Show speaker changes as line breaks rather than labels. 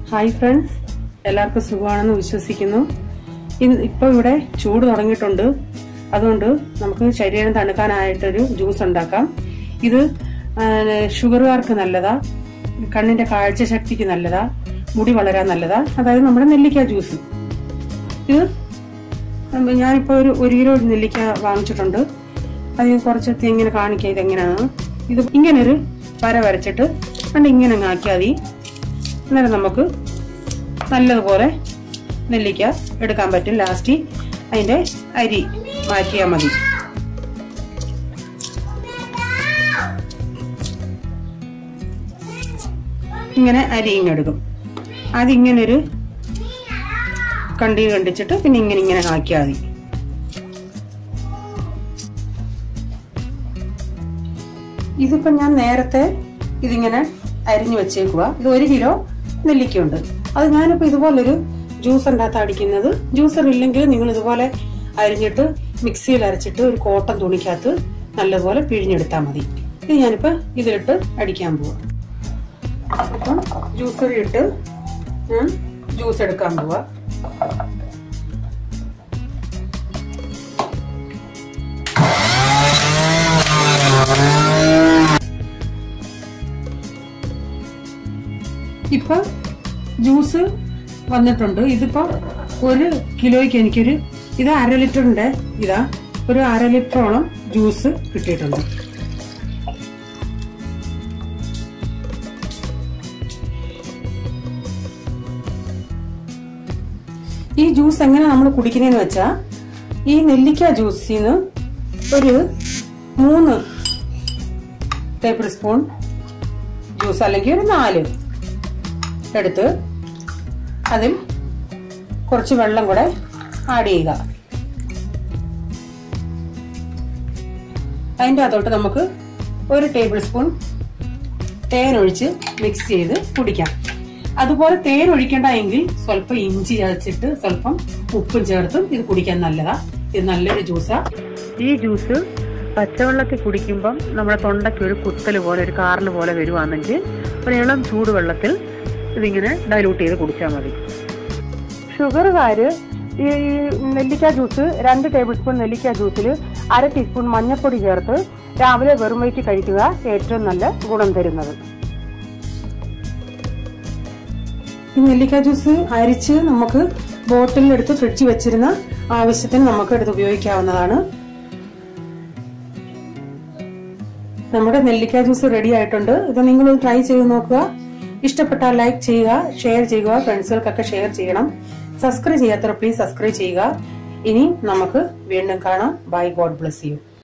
hi friends എല്ലാവർക്കും സുഖമാണെന്ന് വിശ്വസിക്കുന്നു ഇന്ന് ഇപ്പോൾ ഇവിടെ ചൂട് തുടങ്ങിയിട്ടുണ്ട് അതുകൊണ്ട് നമുക്ക് ശരീരം തണുക്കാനായിട്ടൊരു ജ്യൂസ് ഉണ്ടാക്കാം ഇത് ഷുഗറുകാർക്ക് നല്ലതാ കണ്ണിന്റെ കാഴ്ച ശക്തിക്ക് നല്ലതാ മുടി വളരാൻ നല്ലതാ അതായത് നമ്മുടെ നെല്ലിക്ക ജ്യൂസ് ഇത് ഞാനിപ്പോൾ ഒരു ഒരു കിലോ നെല്ലിക്ക വാങ്ങിച്ചിട്ടുണ്ട് അത് കുറച്ച് ഇങ്ങനെ കാണിക്കാം ഇതെങ്ങനെയാണ് ഇത് ഇങ്ങനെ ഒരു വര വരച്ചിട്ട് കണ്ട് ഇങ്ങനെ അങ്ങ് ആക്കിയാൽ മതി അന്നേരം നമുക്ക് നല്ലതുപോലെ നെല്ലിക്ക എടുക്കാൻ പറ്റും ലാസ്റ്റ് അതിന്റെ അരി മാറ്റിയാൽ മതി ഇങ്ങനെ അരി ഇങ്ങെടുക്കും അതിങ്ങനെ ഒരു കണ്ടി കണ്ടിച്ചിട്ട് പിന്നെ ഇങ്ങനെ ഇങ്ങനെ ആക്കിയാൽ മതി ഇതിപ്പോ ഞാൻ നേരത്തെ ഇതിങ്ങനെ അരിഞ്ഞു വെച്ചേക്കുക ഇത് ഒരു കിലോ നെല്ലിക്കയുണ്ട് അത് ഞാനിപ്പോ ഇതുപോലൊരു ജ്യൂസറിൻ്റെ അകത്ത് അടിക്കുന്നത് ജ്യൂസർ ഇല്ലെങ്കിൽ നിങ്ങൾ ഇതുപോലെ അരിഞ്ഞിട്ട് മിക്സിയിൽ അരച്ചിട്ട് ഒരു കോട്ടൺ തുണിക്കകത്ത് നല്ലതുപോലെ പിഴിഞ്ഞെടുത്താൽ മതി ഇത് ഞാനിപ്പോ ഇതിലിട്ട് അടിക്കാൻ പോവാ അപ്പം ജ്യൂസറിട്ട് ഞാൻ ജ്യൂസ് എടുക്കാൻ പോവാ ഇപ്പൊ ജ്യൂസ് വന്നിട്ടുണ്ട് ഇതിപ്പോ ഒരു കിലോയ്ക്ക് എനിക്കൊരു ഇത് അര ലിറ്ററിന്റെ ഇതാ ഒരു അര ലിറ്ററോളം ജ്യൂസ് കിട്ടിയിട്ടുണ്ട് ഈ ജ്യൂസ് എങ്ങനെ നമ്മൾ കുടിക്കുന്നതെന്ന് വെച്ചാ ഈ നെല്ലിക്ക ജ്യൂസിന്ന് ഒരു മൂന്ന് ടേബിൾ സ്പൂൺ ജ്യൂസ് അല്ലെങ്കിൽ ഒരു നാല് എടുത്ത് അതിൽ കുറച്ച് വെള്ളം കൂടെ ആഡ് ചെയ്യുക അതിൻ്റെ അകത്തോട്ട് നമുക്ക് ഒരു ടേബിൾ സ്പൂൺ തേൻ ഒഴിച്ച് മിക്സ് ചെയ്ത് കുടിക്കാം അതുപോലെ തേൻ ഒഴിക്കേണ്ട എങ്കിൽ സ്വല്പം ഇഞ്ചി ചതച്ചിട്ട് സ്വല്പം ഉപ്പും ചേർത്തും ഇത് കുടിക്കാൻ നല്ലതാ ഇത് നല്ലൊരു ജ്യൂസാ ഈ ജ്യൂസ് പച്ചവെള്ളത്തിൽ കുടിക്കുമ്പം നമ്മുടെ തൊണ്ടയ്ക്ക് ഒരു കുത്തൽ പോലെ ഒരു കാറിൽ പോലെ വരുവാണെങ്കിൽ ഒരു ഇളം ചൂടുവെള്ളത്തിൽ ഇതിങ്ങനെ ഡൈലൂട്ട് ചെയ്ത് കുടിച്ചാൽ മതി ഷുഗറുകാര് ഈ നെല്ലിക്ക ജ്യൂസ് രണ്ട് ടേബിൾ സ്പൂൺ നെല്ലിക്ക ജ്യൂസിൽ അര ടീസ്പൂൺ മഞ്ഞൾപ്പൊടി ചേർത്ത് രാവിലെ വെറും വയറ്റി കഴിക്കുക ഏറ്റവും നല്ല ഗുണം തരുന്നത് ഈ നെല്ലിക്ക ജ്യൂസ് അരിച്ച് നമുക്ക് ബോട്ടിലിൽ എടുത്ത് ഫ്രിഡ്ജിൽ വെച്ചിരുന്ന ആവശ്യത്തിന് നമുക്ക് എടുത്ത് ഉപയോഗിക്കാവുന്നതാണ് നമ്മുടെ നെല്ലിക്ക ജ്യൂസ് റെഡി ആയിട്ടുണ്ട് ഇത് നിങ്ങൾ ട്രൈ ചെയ്ത് നോക്കുക ഇഷ്ടപ്പെട്ടാൽ ലൈക്ക് ചെയ്യുക ഷെയർ ചെയ്യുക ഫ്രണ്ട്സുകൾക്കൊക്കെ ഷെയർ ചെയ്യണം സബ്സ്ക്രൈബ് ചെയ്യാത്തവർ പ്ലീസ് സബ്സ്ക്രൈബ് ചെയ്യുക ഇനി നമുക്ക് വീണ്ടും കാണാം ബൈ ഗോഡ് ബ്ലസ് യു